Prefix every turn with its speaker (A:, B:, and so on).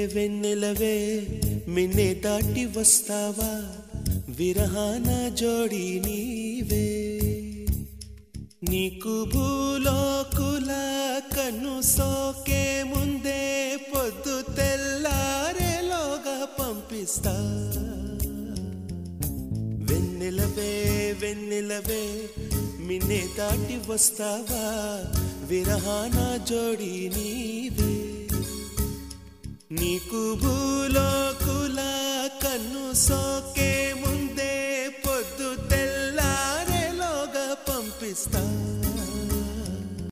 A: వెన్నెలవే మిన్నే దాటి వస్తావా విరహాన జోడి నీవే నీకు భూలోకుల కన్ను సోకే ముందే పొద్దు తెల్లారేలోగా పంపిస్తా వెన్నెలవే వెన్నెలవే మిన్నే దాటి వస్తావా విరహాన జోడి నీవే నీకు భూలో